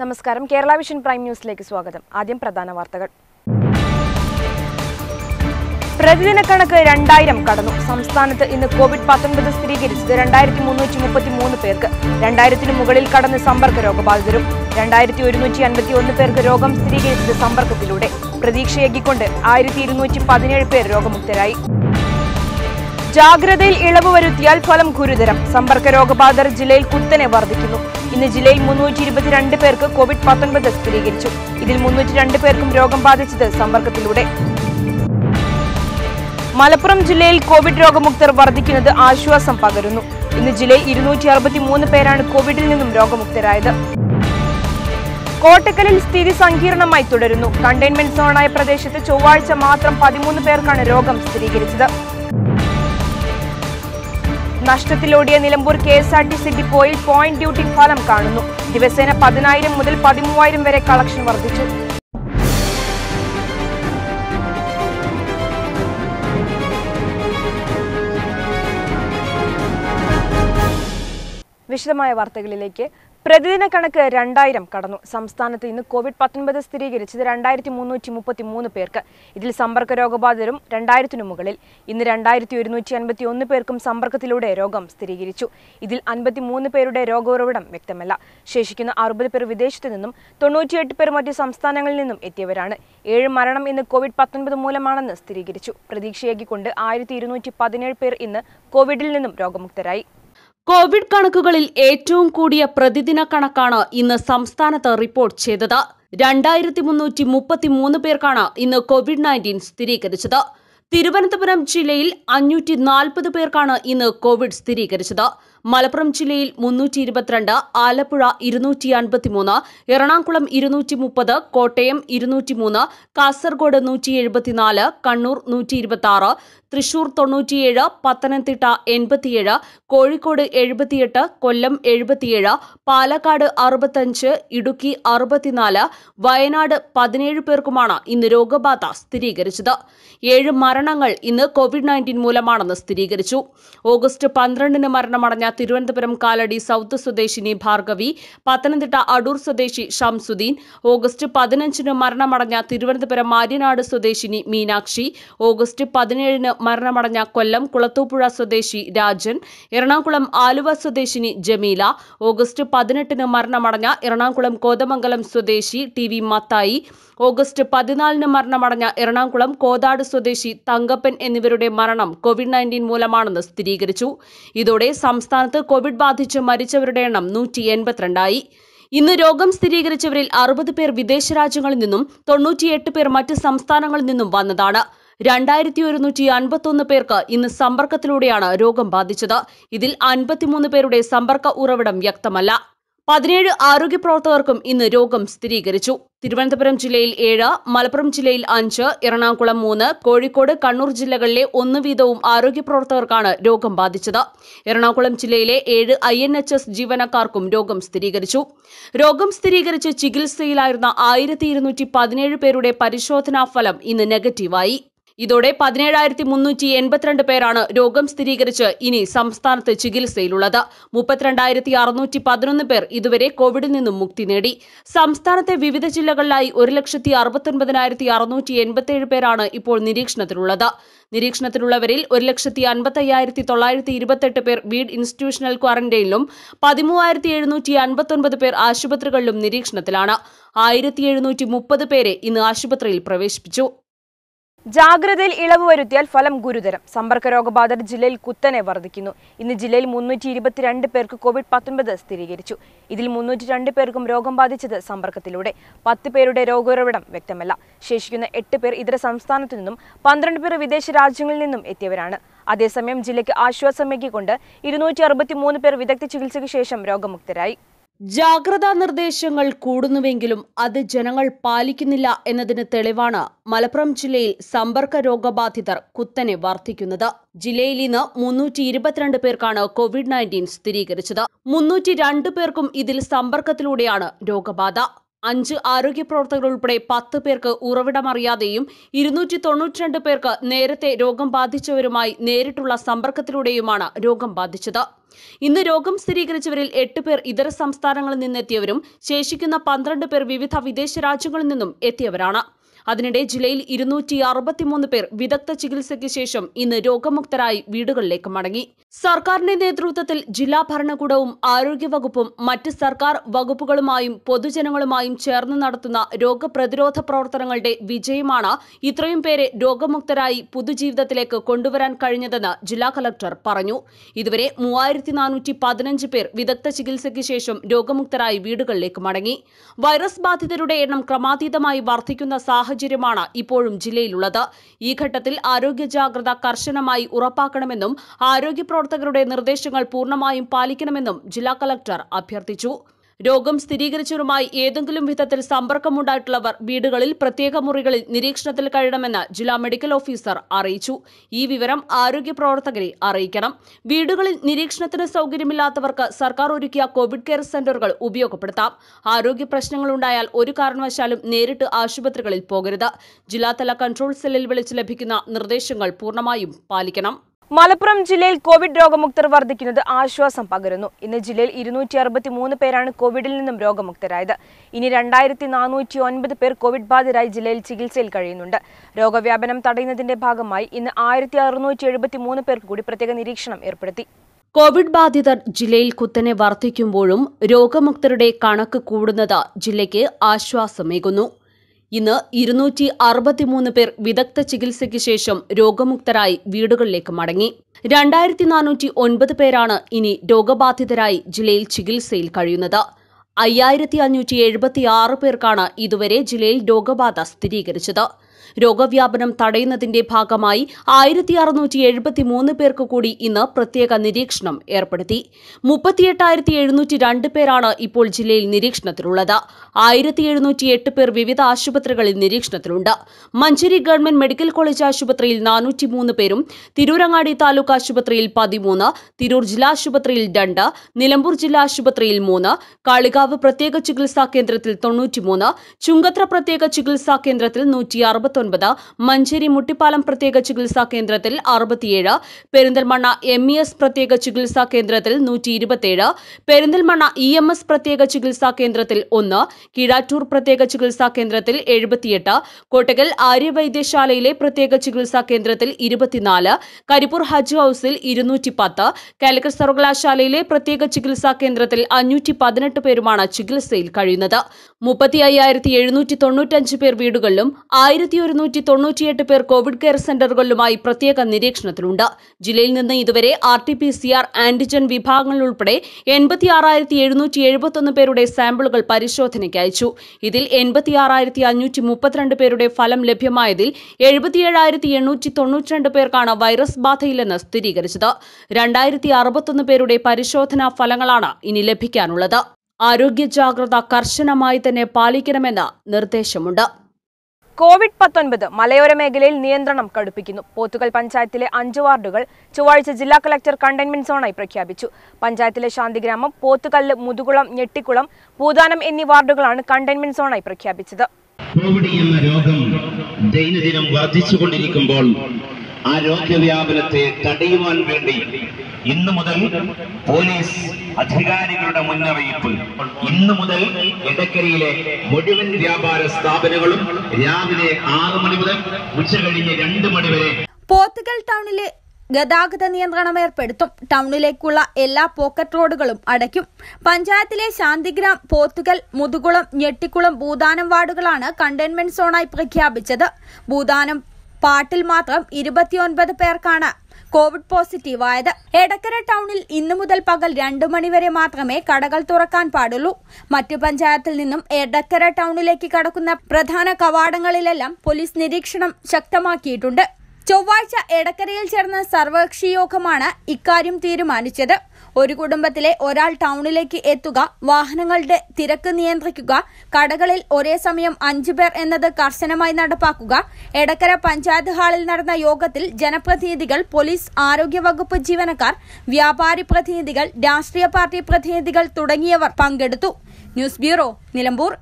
നമസ്കാരം Kerala vision prime ന്യൂസിലേക്ക് സ്വാഗതം ആദ്യം പ്രധാന വാർത്തകൾ പ്രതിദിന കണക്ക് രണ്ടായിരം കടന്നു സംസ്ഥാനത്ത് ഇന്ന് കോവിഡ് പത്തൊൻപത് സ്ഥിരീകരിച്ചത് രണ്ടായിരത്തി മുന്നൂറ്റി മുപ്പത്തി മൂന്ന് പേർക്ക് രണ്ടായിരത്തിനു മുകളിൽ കടന്ന് സമ്പർക്ക രോഗബാധിതരും രണ്ടായിരത്തി ഒരുന്നൂറ്റി അൻപത്തി ഒന്ന് പേർക്ക് രോഗം സ്ഥിരീകരിച്ചത് സമ്പർക്കത്തിലൂടെ പ്രതീക്ഷയേകിക്കൊണ്ട് ആയിരത്തി ഇരുന്നൂറ്റി പതിനേഴ് പേർ രോഗമുക്തരായി ജാഗ്രതയിൽ ഇളവ് വരുത്തിയാൽ ഫലം ഗുരുതരം സമ്പർക്ക രോഗബാധിതർ ജില്ലയിൽ കുത്തനെ വർദ്ധിക്കുന്നു ഇന്ന് ജില്ലയിൽ മുന്നൂറ്റി ഇരുപത്തിരണ്ട് പേർക്ക് കോവിഡ് പത്തൊൻപത് സ്ഥിരീകരിച്ചു ഇതിൽ മുന്നൂറ്റി രണ്ട് പേർക്കും രോഗം ബാധിച്ചത് സമ്പർക്കത്തിലൂടെ മലപ്പുറം ജില്ലയിൽ കോവിഡ് രോഗമുക്തർ വർദ്ധിക്കുന്നത് ആശ്വാസം പകരുന്നു ഇന്ന് ജില്ലയിൽ ഇരുന്നൂറ്റി അറുപത്തി മൂന്ന് പേരാണ് കോവിഡിൽ നിന്നും രോഗമുക്തരായത് കോട്ടക്കലിൽ സ്ഥിതി സങ്കീർണമായി തുടരുന്നു കണ്ടെയ്ൻമെന്റ് സോണായ പ്രദേശത്ത് ചൊവ്വാഴ്ച മാത്രം പതിമൂന്ന് പേർക്കാണ് രോഗം സ്ഥിരീകരിച്ചത് നഷ്ടത്തിലോടിയ Nilambur K S R T C ഡിപ്പോയിൽ പോയിന്റ് ഡ്യൂട്ടി ഫലം കാണുന്നു ദിവസേന പതിനായിരം മുതൽ പതിമൂവായിരം വരെ കളക്ഷൻ വർദ്ധിച്ചു വിശദമായ വാർത്തകളിലേക്ക് പ്രതിദിന കണക്ക് രണ്ടായിരം കടന്നു സംസ്ഥാനത്ത് ഇന്ന് കോവിഡ് പത്തൊൻപത് സ്ഥിരീകരിച്ചത് രണ്ടായിരത്തി മുന്നൂറ്റി മുപ്പത്തി മൂന്ന് പേർക്ക് ഇതിൽ സമ്പർക്ക രോഗബാധിതരും രണ്ടായിരത്തിനു മുകളിൽ ഇന്ന് രണ്ടായിരത്തി ഒരുന്നൂറ്റി അൻപത്തി ഒന്ന് പേർക്കും സമ്പർക്കത്തിലൂടെ രോഗം സ്ഥിരീകരിച്ചു ഇതിൽ അൻപത്തി മൂന്ന് പേരുടെ രോഗോറവിടം വ്യക്തമല്ല ശേഷിക്കുന്ന അറുപത് പേർ വിദേശത്തു നിന്നും തൊണ്ണൂറ്റിയെട്ട് പേർ മറ്റ് സംസ്ഥാനങ്ങളിൽ നിന്നും എത്തിയവരാണ് ഏഴ് മരണം ഇന്ന് കോവിഡ് പത്തൊൻപത് മൂലമാണെന്ന് സ്ഥിരീകരിച്ചു പ്രതീക്ഷയേകിക്കൊണ്ട് ആയിരത്തി ഇരുന്നൂറ്റി പതിനേഴ് പേർ ഇന്ന് കോവിഡിൽ നിന്നും രോഗമുക്തരായി കോവിഡ് കണക്കുകളിൽ ഏറ്റവും കൂടിയ പ്രതിദിന കണക്കാണ് ഇന്ന് സംസ്ഥാനത്ത് റിപ്പോർട്ട് ചെയ്തത് രണ്ടായിരത്തി മുന്നൂറ്റി മുപ്പത്തി മൂന്ന് പേർക്കാണ് ഇന്ന് കോവിഡ് നയൻറ്റീൻ സ്ഥിരീകരിച്ചത് തിരുവനന്തപുരം ജില്ലയിൽ അഞ്ഞൂറ്റി നാൽപ്പത് പേർക്കാണ് ഇന്ന് കോവിഡ് സ്ഥിരീകരിച്ചത് മലപ്പുറം ജില്ലയിൽ മുന്നൂറ്റി ഇരുപത്തിരണ്ട് ആലപ്പുഴ ഇരുന്നൂറ്റി അൻപത്തിമൂന്ന് എറണാകുളം ഇരുന്നൂറ്റി മുപ്പത് കോട്ടയം ഇരുന്നൂറ്റിമൂന്ന് കാസർഗോഡ് നൂറ്റി എഴുപത്തിനാല് കണ്ണൂർ നൂറ്റി ഇരുപത്തി ആറ് തൃശൂർ തൊണ്ണൂറ്റിയേഴ് പത്തനംതിട്ട എൺപത്തിയേഴ് കോഴിക്കോട് എഴുപത്തിയെട്ട് കൊല്ലം എഴുപത്തിയേഴ് പാലക്കാട് അറുപത്തഞ്ച് ഇടുക്കി അറുപത്തിനാല് വയനാട് പതിനേഴ് പേർക്കുമാണ് ഇന്ന് രോഗബാധ സ്ഥിരീകരിച്ചത് ഏഴ് മരണങ്ങൾ ഇന്ന് കോവിഡ് നയൻറ്റീൻ മൂലമാണെന്ന് സ്ഥിരീകരിച്ചു ഓഗസ്റ്റ് പന്ത്രണ്ടിന് മരണമടഞ്ഞ തിരുവനന്തപുരം കാലടി സൗത്ത് സ്വദേശിനി ഭാർഗവി പത്തനംതിട്ട അടൂർ സ്വദേശി ഷംസുദ്ദീൻ ഓഗസ്റ്റ് പതിനഞ്ചിന് മരണമടഞ്ഞ തിരുവനന്തപുരം മാര്യനാട് സ്വദേശിനി മീനാക്ഷി ഓഗസ്റ്റ് പതിനേഴിന് മരണമടഞ്ഞ കൊല്ലം കുളത്തൂപ്പുഴ സ്വദേശി രാജൻ എറണാകുളം ആലുവ സ്വദേശിനി ജമീല ഓഗസ്റ്റ് പതിനെട്ടിന് മരണമടഞ്ഞ എറണാകുളം കോതമംഗലം സ്വദേശി ടി വി മത്തായി ഓഗസ്റ്റ് പതിനാലിന് മരണമടഞ്ഞ എറണാകുളം കോതാട് സ്വദേശി തങ്കപ്പൻ എന്നിവരുടെ മരണം കോവിഡ് നയൻറ്റീൻ മൂലമാണെന്ന് സ്ഥിരീകരിച്ചു ഇതോടെ സംസ്ഥാനത്ത് കോവിഡ് ബാധിച്ച് മരിച്ചവരുടെ എണ്ണം നൂറ്റി എൺപത്തിരണ്ടായി ഇന്ന് രോഗം സ്ഥിരീകരിച്ചവരിൽ അറുപത് പേർ വിദേശ രാജ്യങ്ങളിൽ നിന്നും തൊണ്ണൂറ്റിയെട്ട് പേർ മറ്റ് സംസ്ഥാനങ്ങളിൽ നിന്നും വന്നതാണ് രണ്ടായിരത്തി ഒരുന്നൂറ്റി അൻപത്തൊന്ന് പേർക്ക് ഇന്ന് സമ്പർക്കത്തിലൂടെയാണ് രോഗം ബാധിച്ചത് ഇതിൽ അൻപത്തിമൂന്ന് പേരുടെ സമ്പർക്ക ഉറവിടം വ്യക്തമല്ല പതിനേഴ് ആരോഗ്യ പ്രവർത്തകർക്കും ഇന്ന് രോഗം സ്ഥിരീകരിച്ചു തിരുവനന്തപുരം ജില്ലയിൽ ഏഴ് മലപ്പുറം ജില്ലയിൽ അഞ്ച് എറണാകുളം മൂന്ന് കോഴിക്കോട് കണ്ണൂർ ജില്ലകളിലെ ഒന്ന് വീതവും ആരോഗ്യ പ്രവർത്തകർക്കാണ് രോഗം ബാധിച്ചത് എറണാകുളം ജില്ലയിലെ ഏഴ് ഐ എൻ എച്ച് എസ് ജീവനക്കാർക്കും രോഗം സ്ഥിരീകരിച്ചു രോഗം സ്ഥിരീകരിച്ച് ചികിത്സയിലായിരുന്ന ആയിരത്തി ഇരുന്നൂറ്റി പതിനേഴ് പേരുടെ പരിശോധനാ ഫലം ഇന്ന് നെഗറ്റീവായി ഇതോടെ പതിനേഴായിരത്തി മുന്നൂറ്റി എൺപത്തിരണ്ട് പേരാണ് രോഗം സ്ഥിരീകരിച്ച് ഇനി സംസ്ഥാനത്ത് ചികിത്സയിലുള്ളത് മുപ്പത്തിരണ്ടായിരത്തി അറുന്നൂറ്റി പതിനൊന്ന് പേർ ഇതുവരെ കോവിഡിൽ നിന്നും മുക്തി നേടി സംസ്ഥാനത്തെ വിവിധ ജില്ലകളിലായി ഒരു ലക്ഷത്തി അറുപത്തൊൻപതിനായിരത്തി അറുന്നൂറ്റി എൺപത്തിയേഴ് പേരാണ് ഇപ്പോൾ നിരീക്ഷണത്തിലുള്ളത് നിരീക്ഷണത്തിലുള്ളവരിൽ ഒരു ലക്ഷത്തി അൻപത്തയ്യായിരത്തി തൊള്ളായിരത്തി ഇരുപത്തെട്ട് പേർ വീട് ഇൻസ്റ്റിറ്റ്യൂഷണൽ ക്വാറന്റൈനിലും പതിമൂവായിരത്തി എഴുന്നൂറ്റി അൻപത്തൊൻപത് പേർ ആശുപത്രികളിലും നിരീക്ഷണത്തിലാണ് ആയിരത്തി എഴുന്നൂറ്റി മുപ്പത് പേരെ ഇന്ന് ആശുപത്രിയിൽ പ്രവേശിപ്പിച്ചു ജാഗ്രതയിൽ ഇളവ് വരുത്തിയാൽ ഫലം ഗുരുതരം സമ്പർക്ക രോഗബാധിതർ ജില്ലയിൽ കുത്തനെ വർദ്ധിക്കുന്നു ഇന്ന് ജില്ലയിൽ മുന്നൂറ്റി ഇരുപത്തിരണ്ട് പേർക്ക് കോവിഡ് പത്തൊൻപത് സ്ഥിരീകരിച്ചു ഇതിൽ മുന്നൂറ്റി രണ്ട് പേർക്കും രോഗം ബാധിച്ചത് സമ്പർക്കത്തിലൂടെ പത്ത് പേരുടെ രോഗോറവിടം വ്യക്തമല്ല ശേഷിക്കുന്ന എട്ട് പേർ ഇതര സംസ്ഥാനത്തു നിന്നും പന്ത്രണ്ട് പേർ വിദേശ രാജ്യങ്ങളിൽ നിന്നും എത്തിയവരാണ് അതേസമയം ജില്ലയ്ക്ക് ആശ്വാസമേകിക്കൊണ്ട് ഇരുന്നൂറ്റി അറുപത്തി മൂന്ന് പേർ വിദഗ്ധ ചികിത്സയ്ക്ക് ശേഷം രോഗമുക്തരായി ജാഗ്രതാ നിർദ്ദേശങ്ങൾ കൂടുന്നുവെങ്കിലും അത് ജനങ്ങൾ പാലിക്കുന്നില്ല എന്നതിന് തെളിവാണ് മലപ്പുറം ജില്ലയിൽ സമ്പർക്ക രോഗബാധിതർ കുത്തനെ വർദ്ധിക്കുന്നത് ജില്ലയിൽ ഇന്ന് മുന്നൂറ്റി ഇരുപത്തിരണ്ട് പേർക്കാണ് കോവിഡ് നയൻറ്റീൻ സ്ഥിരീകരിച്ചത് മുന്നൂറ്റി രണ്ട് പേർക്കും ഇതിൽ സമ്പർക്കത്തിലൂടെയാണ് രോഗബാധ അഞ്ച് ആരോഗ്യ പ്രവർത്തകർ ഉൾപ്പെടെ പത്ത് പേർക്ക് ഉറവിടമറിയാതെയും ഇരുന്നൂറ്റി തൊണ്ണൂറ്റിരണ്ട് പേർക്ക് നേരത്തെ രോഗം ബാധിച്ചവരുമായി നേരിട്ടുള്ള സമ്പർക്കത്തിലൂടെയുമാണ് രോഗം ബാധിച്ചത് ഇന്ന് രോഗം സ്ഥിരീകരിച്ചവരിൽ എട്ട് പേർ ഇതര സംസ്ഥാനങ്ങളിൽ നിന്നെത്തിയവരും ശേഷിക്കുന്ന പന്ത്രണ്ട് പേർ വിവിധ വിദേശ രാജ്യങ്ങളിൽ നിന്നും എത്തിയവരാണ് അതിനിടെ ജില്ലയിൽ ഇരുന്നൂറ്റി അറുപത്തിമൂന്ന് പേർ വിദഗ്ധ ചികിത്സയ്ക്ക് ശേഷം ഇന്ന് രോഗമുക്തരായി വീടുകളിലേക്ക് മടങ്ങി സർക്കാരിന്റെ നേതൃത്വത്തിൽ ജില്ലാ ഭരണകൂടവും ആരോഗ്യവകുപ്പും മറ്റ് സർക്കാർ വകുപ്പുകളുമായും പൊതുജനങ്ങളുമായും ചേർന്ന് നടത്തുന്ന രോഗപ്രതിരോധ പ്രവർത്തനങ്ങളുടെ വിജയമാണ് ഇത്രയും പേരെ രോഗമുക്തരായി പുതുജീവിതത്തിലേക്ക് കൊണ്ടുവരാൻ കഴിഞ്ഞതെന്ന് ജില്ലാ കലക്ടർ പറഞ്ഞു ഇതുവരെ മൂവായിരത്തി നാനൂറ്റി പതിനഞ്ച് പേർ വിദഗ്ധ ചികിത്സയ്ക്ക് ശേഷം രോഗമുക്തരായി വീടുകളിലേക്ക് മടങ്ങി വൈറസ് ബാധിതരുടെ എണ്ണം ക്രമാതീതമായി വർദ്ധിക്കുന്ന സാഹചര്യമാണ് ഇപ്പോഴും ജില്ലയിലുള്ളത് ഈ ഘട്ടത്തിൽ ആരോഗ്യ ജാഗ്രത കർശനമായി ഉറപ്പാക്കണമെന്നും ആരോഗ്യ പ്രവർത്തകരുടെ നിർദ്ദേശങ്ങൾ പൂർണ്ണമായും പാലിക്കണമെന്നും ജില്ലാ കലക്ടർ അഭ്യർത്ഥിച്ചു രോഗം സ്ഥിരീകരിച്ചവരുമായി ഏതെങ്കിലും വിധത്തിൽ സമ്പർക്കമുണ്ടായിട്ടുള്ളവർ വീടുകളിൽ പ്രത്യേക മുറികളിൽ നിരീക്ഷണത്തിൽ കഴിയണമെന്ന് ജില്ലാ മെഡിക്കൽ ഓഫീസർ അറിയിച്ചു ഈ വിവരം ആരോഗ്യ പ്രവർത്തകരെ അറിയിക്കണം വീടുകളിൽ നിരീക്ഷണത്തിന് സൗകര്യമില്ലാത്തവർക്ക് സർക്കാർ ഒരുക്കിയ കോവിഡ് കെയർ സെന്ററുകൾ ഉപയോഗപ്പെടുത്താം ആരോഗ്യ പ്രശ്നങ്ങളുണ്ടായാൽ ഒരു കാരണവശാലും നേരിട്ട് ആശുപത്രികളിൽ പോകരുത് ജില്ലാതല കൺട്രോൾ സെല്ലിൽ വിളിച്ച് ലഭിക്കുന്ന നിർദ്ദേശങ്ങൾ പൂർണ്ണമായും പാലിക്കണം മലപ്പുറം ജില്ലയിൽ കോവിഡ് രോഗമുക്തർ വർദ്ധിക്കുന്നത് ആശ്വാസം പകരുന്നു ഇന്ന് ജില്ലയിൽ ഇരുന്നൂറ്റി അറുപത്തി മൂന്ന് പേരാണ് കോവിഡിൽ നിന്നും രോഗമുക്തരായത് ഇനി രണ്ടായിരത്തി നാനൂറ്റി ഒൻപത് പേർ കോവിഡ് ബാധിതരായി ജില്ലയിൽ ചികിത്സയിൽ കഴിയുന്നുണ്ട് രോഗവ്യാപനം തടയുന്നതിന്റെ ഭാഗമായി ഇന്ന് ആയിരത്തി അറുന്നൂറ്റി എഴുപത്തി മൂന്ന് പേർക്ക് കൂടി പ്രത്യേക നിരീക്ഷണം ഏർപ്പെടുത്തി കോവിഡ് ബാധിതർ ജില്ലയിൽ കുത്തനെ വർദ്ധിക്കുമ്പോഴും രോഗമുക്തരുടെ കണക്ക് കൂടുന്നത് ജില്ലയ്ക്ക് ആശ്വാസമേകുന്നു ഇന്ന് ഇരുന്നൂറ്റി അറുപത്തിമൂന്ന് പേർ വിദഗ്ധ ചികിത്സയ്ക്ക് ശേഷം രോഗമുക്തരായി വീടുകളിലേക്ക് മടങ്ങി രണ്ടായിരത്തി നാനൂറ്റി ഒൻപത് പേരാണ് ഇനി രോഗബാധിതരായി ജില്ലയിൽ ചികിത്സയിൽ കഴിയുന്നത് അയ്യായിരത്തി അഞ്ഞൂറ്റി എഴുപത്തി ആറ് പേർക്കാണ് ഇതുവരെ ജില്ലയിൽ രോഗബാധ സ്ഥിരീകരിച്ചത് രോഗവ്യാപനം തടയുന്നതിന്റെ ഭാഗമായി ആയിരത്തി അറുന്നൂറ്റി എഴുപത്തി മൂന്ന് പേർക്ക് കൂടി ഇന്ന് പ്രത്യേക നിരീക്ഷണം ഏർപ്പെടുത്തി മുപ്പത്തിയെട്ടായിരത്തി എഴുന്നൂറ്റി രണ്ട് പേരാണ് ഇപ്പോൾ ജില്ലയിൽ നിരീക്ഷണത്തിലുള്ളത് ആയിരത്തി എഴുന്നൂറ്റി എട്ട് പേർ വിവിധ ആശുപത്രികളിൽ നിരീക്ഷണത്തിലുണ്ട് മഞ്ചേരി ഗവൺമെന്റ് മെഡിക്കൽ കോളേജ് ആശുപത്രിയിൽ നാനൂറ്റി മൂന്ന് പേരും തിരൂരങ്ങാടി താലൂക്ക് ആശുപത്രിയിൽ പതിമൂന്ന് തിരൂർ ജില്ലാ ആശുപത്രിയിൽ രണ്ട് നിലമ്പൂർ ജില്ലാ ആശുപത്രിയിൽ മൂന്ന് കാളികാവ് പ്രത്യേക ചികിത്സാ കേന്ദ്രത്തിൽ തൊണ്ണൂറ്റിമൂന്ന് ചുങ്കത്ര പ്രത്യേക ചികിത്സാ കേന്ദ്രത്തിൽ നൂറ്റി അറുപത്തൊൻപത് മഞ്ചേരി മുട്ടിപ്പാലം പ്രത്യേക ചികിത്സാ കേന്ദ്രത്തിൽ അറുപത്തിയേഴ് പെരിന്തൽമണ്ണ എം ഇ എസ് പ്രത്യേക ചികിത്സാ കേന്ദ്രത്തിൽ നൂറ്റി ഇരുപത്തിയേഴ് പെരിന്തൽമണ്ണ ഇ എം എസ് പ്രത്യേക ചികിത്സാ കേന്ദ്രത്തിൽ ഒന്ന് കീഴാറ്റൂർ പ്രത്യേക ചികിത്സാ കേന്ദ്രത്തിൽ എഴുപത്തിയെട്ട് കോട്ടകൽ ആര്യവൈദ്യശാലയിലെ പ്രത്യേക ചികിത്സാ കേന്ദ്രത്തിൽ ഇരുപത്തിനാല് കരിപ്പൂർ ഹജ്ജ് ഹൌസിൽ ഇരുന്നൂറ്റി പത്ത് കാലിക്കറ്റ് സർവകലാശാലയിലെ പ്രത്യേക ചികിത്സാ കേന്ദ്രത്തിൽ അഞ്ഞൂറ്റി പതിനെട്ട് പേരുമാണ് ചികിത്സയിൽ കഴിയുന്നത് മുപ്പത്തി അയ്യായിരത്തി എഴുന്നൂറ്റി തൊണ്ണൂറ്റഞ്ച് പേർ വീടുകളിലും ആയിരത്തി ഒരുന്നൂറ്റി തൊണ്ണൂറ്റിയെട്ട് പേർ കോവിഡ് കെയർ സെന്ററുകളിലുമായി പ്രത്യേക നിരീക്ഷണത്തിലുണ്ട് ജില്ലയിൽ നിന്ന് ഇതുവരെ R T P C R antigen വിഭാഗങ്ങൾ ഉൾപ്പെടെ എൺപത്തി ആറായിരത്തി എഴുന്നൂറ്റി എഴുപത്തൊന്ന് പേരുടെ സാമ്പിളുകൾ പരിശോധനയ്ക്ക് അയച്ചു ഇതിൽ എൺപത്തി ആറായിരത്തി അഞ്ഞൂറ്റി മുപ്പത്തിരണ്ട് പേരുടെ ഫലം ലഭ്യമായതിൽ എഴുപത്തിയേഴായിരത്തി എണ്ണൂറ്റി തൊണ്ണൂറ്റിരണ്ട് പേർക്കാണ് വൈറസ് ബാധയില്ലെന്ന് സ്ഥിരീകരിച്ചത് രണ്ടായിരത്തി അറുപത്തൊന്ന് പേരുടെ പരിശോധനാ ഫലങ്ങളാണ് ഇനി ലഭിക്കാനുള്ളത് ആരോഗ്യ ജാഗ്രത കർശനമായി തന്നെ പാലിക്കണമെന്ന് നിർദ്ദേശമുണ്ട് കോവിഡ് പത്തൊൻപത് മലയോര മേഖലയിൽ നിയന്ത്രണം കടുപ്പിക്കുന്നു പോത്തുകൽ പഞ്ചായത്തിലെ അഞ്ച് വാർഡുകൾ ചൊവ്വാഴ്ച ജില്ലാ കളക്ടർ കണ്ടെയ്ൻമെന്റ് സോണായി പ്രഖ്യാപിച്ചു പഞ്ചായത്തിലെ ശാന്തിഗ്രാമം പോത്തുകല്ല് മുതുകുളം ഞെട്ടിക്കുളം പൂതാനം എന്നീ വാർഡുകളാണ് കണ്ടെയ്ൻമെന്റ് സോണായി പ്രഖ്യാപിച്ചത് കോവിഡ് എന്ന രോഗം ദൈനംദിനം വർദ്ധിച്ചുകൊണ്ടിരിക്കുമ്പോൾ ആ രോഗവ്യാപനത്തെ തടയുവാൻ വേണ്ടി ഇന്നു മുതൽ പോലീസ് അധികാരികളുടെ മുന്നറിയിപ്പ് ഇന്നു മുതൽ എടക്കരയിലെ മുഴുവൻ വ്യാപാര സ്ഥാപനങ്ങളും രാവിലെ ആറ് മണി മുതൽ ഉച്ചകഴിഞ്ഞ് രണ്ട് മണി വരെ പോത്തുകൽ ടൗണിലെ ഗതാഗത നിയന്ത്രണം ഏർപ്പെടുത്തും ടൗണിലേക്കുള്ള എല്ലാ പോക്കറ്റ് റോഡുകളും അടയ്ക്കും പഞ്ചായത്തിലെ ശാന്തിഗ്രാം പോത്തുകൽ മുതുകുളം ഞെട്ടിക്കുളം ഭൂതാനം വാർഡുകളാണ് കണ്ടെയ്ൻമെന്റ് സോണായി പ്രഖ്യാപിച്ചത് ഭൂതാനം പാട്ടിൽ മാത്രം ഇരുപത്തിയൊൻപത് പേർക്കാണ് കോവിഡ് പോസിറ്റീവ് ആയത് എടക്കര ടൗണിൽ ഇന്നു മുതൽ പകൽ രണ്ടു മണിവരെ മാത്രമേ കടകൾ തുറക്കാൻ പാടുള്ളൂ മറ്റു പഞ്ചായത്തിൽ നിന്നും എടക്കര ടൗണിലേക്ക് കടക്കുന്ന പ്രധാന കവാടങ്ങളിലെല്ലാം പോലീസ് നിരീക്ഷണം ശക്തമാക്കിയിട്ടുണ്ട് ചൊവ്വാഴ്ച എടക്കരയിൽ ചേർന്ന സർവകക്ഷി യോഗമാണ് ഇക്കാര്യം തീരുമാനിച്ചത് ഒരു കുടുംബത്തിലെ ഒരാൾ ടൗണിലേക്ക് എത്തുക വാഹനങ്ങളുടെ തിരക്ക് നിയന്ത്രിക്കുക കടകളിൽ ഒരേ സമയം അഞ്ചു പേർ എന്നത് കർശനമായി നടപ്പാക്കുക എടക്കര പഞ്ചായത്ത് ഹാളിൽ നടന്ന യോഗത്തിൽ ജനപ്രതിനിധികൾ പോലീസ് ആരോഗ്യവകുപ്പ് ജീവനക്കാർ വ്യാപാരി പ്രതിനിധികൾ രാഷ്ട്രീയ പാർട്ടി പ്രതിനിധികൾ തുടങ്ങിയവർ പങ്കെടുത്തു ന്യൂസ് ബ്യൂറോ നിലമ്പൂർ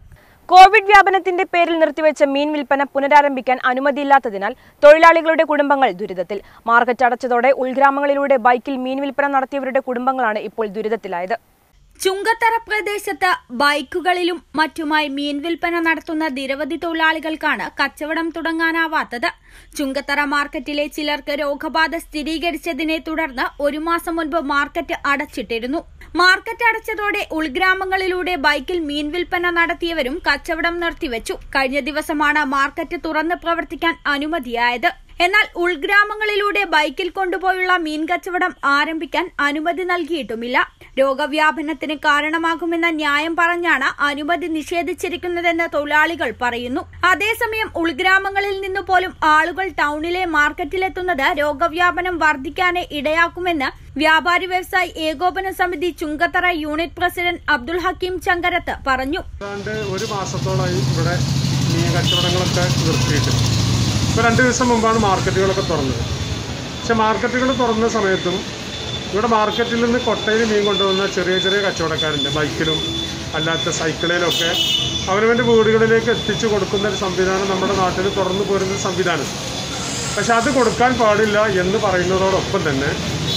കോവിഡ് വ്യാപനത്തിന്റെ പേരിൽ നിർത്തിവെച്ച മീൻ വിൽപ്പന പുനരാരംഭിക്കാൻ അനുമതിയില്ലാത്തതിനാൽ തൊഴിലാളികളുടെ കുടുംബങ്ങൾ ദുരിതത്തിൽ മാർക്കറ്റ് അടച്ചതോടെ ഉൾഗ്രാമങ്ങളിലൂടെ ബൈക്കിൽ മീൻ വിൽപ്പന നടത്തിയവരുടെ കുടുംബങ്ങളാണ് ഇപ്പോൾ ദുരിതത്തിലായത് ചുങ്കത്തറ പ്രദേശത്ത് ബൈക്കുകളിലും മറ്റുമായി മീൻ വിൽപ്പന നടത്തുന്ന നിരവധി തൊഴിലാളികൾക്കാണ് കച്ചവടം തുടങ്ങാനാവാത്തത് ചുങ്കത്തറ മാർക്കറ്റിലെ ചിലർക്ക് രോഗബാധ സ്ഥിരീകരിച്ചതിനെ തുടർന്ന് ഒരു മാസം മുൻപ് മാർക്കറ്റ് അടച്ചിട്ടിരുന്നു മാർക്കറ്റ് അടച്ചതോടെ ഉൾഗ്രാമങ്ങളിലൂടെ ബൈക്കിൽ മീൻ വിൽപ്പന നടത്തിയവരും കച്ചവടം നിർത്തിവെച്ചു കഴിഞ്ഞ ദിവസമാണ് മാർക്കറ്റ് തുറന്ന് പ്രവർത്തിക്കാൻ അനുമതിയായത് എന്നാൽ ഉൾഗ്രാമങ്ങളിലൂടെ ബൈക്കിൽ കൊണ്ടുപോയുള്ള മീൻ കച്ചവടം ആരംഭിക്കാൻ അനുമതി നൽകിയിട്ടുമില്ല രോഗവ്യാപനത്തിന് കാരണമാകുമെന്ന ന്യായം പറഞ്ഞാണ് അനുമതി നിഷേധിച്ചിരിക്കുന്നതെന്ന് തൊഴിലാളികൾ പറയുന്നു അതേസമയം ഉൾഗ്രാമങ്ങളിൽ നിന്നു പോലും ആളുകൾ ടൗണിലെ മാർക്കറ്റിലെത്തുന്നത് രോഗവ്യാപനം വർദ്ധിക്കാനേ ഇടയാക്കുമെന്ന് വ്യാപാരി വ്യവസായി ഏകോപന സമിതി ചുങ്കത്തറ യൂണിറ്റ് പ്രസിഡന്റ് അബ്ദുൽ ഹക്കീം ചങ്കരത്ത് പറഞ്ഞു ഏതാണ്ട് ഒരു മാസത്തോളമായി ഇവിടെ മീൻ കച്ചവടങ്ങളൊക്കെ നിർത്തിയിട്ട് ഇപ്പോൾ രണ്ട് ദിവസം മുമ്പാണ് മാർക്കറ്റുകളൊക്കെ തുറന്നത് പക്ഷെ മാർക്കറ്റുകൾ തുറന്ന സമയത്തും ഇവിടെ മാർക്കറ്റിൽ നിന്ന് കൊട്ടയിൽ മീൻ കൊണ്ടുവന്ന ചെറിയ ചെറിയ കച്ചവടക്കാരുണ്ട് ബൈക്കിലും അല്ലാത്ത സൈക്കിളിലൊക്കെ അവരവൻ്റെ വീടുകളിലേക്ക് എത്തിച്ചു കൊടുക്കുന്ന ഒരു സംവിധാനം നമ്മുടെ നാട്ടിൽ തുറന്നു പോരുന്ന ഒരു സംവിധാനം പക്ഷെ അത് കൊടുക്കാൻ പാടില്ല എന്ന് പറയുന്നതോടൊപ്പം തന്നെ